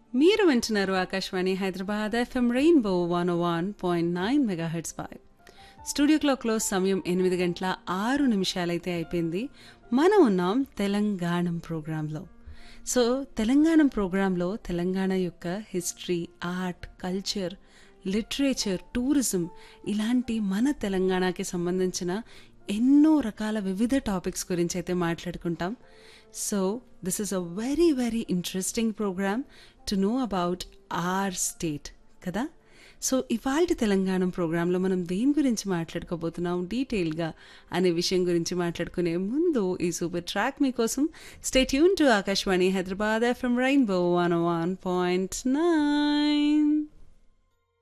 మీరు వింటున్నారు Akashvani Hyderabad FM rainbow one one point nine megahertz పై స్టూడియో క్లాక్లో సమయం ఎనిమిది గంటల ఆరు నిమిషాలైతే అయిపోయింది మనం ఉన్నాం తెలంగాణం ప్రోగ్రాంలో సో తెలంగాణ ప్రోగ్రాంలో తెలంగాణ యొక్క history art culture literature tourism ఇలాంటి మన తెలంగాణకి సంబంధించిన ఎన్నో రకాల వివిధ టాపిక్స్ గురించి అయితే మాట్లాడుకుంటాం so this is a very very interesting programme to know about our state కదా సో ఇవాళ తెలంగాణ ప్రోగ్రాంలో మనం దేని గురించి మాట్లాడుకోబోతున్నాం డీటెయిల్గా అనే విషయం గురించి మాట్లాడుకునే ముందు ఈ సూపర్ ట్రాక్ మీకోసం స్టేట్ యూన్ to Akashvani Hyderabad FM rainbow one one point nine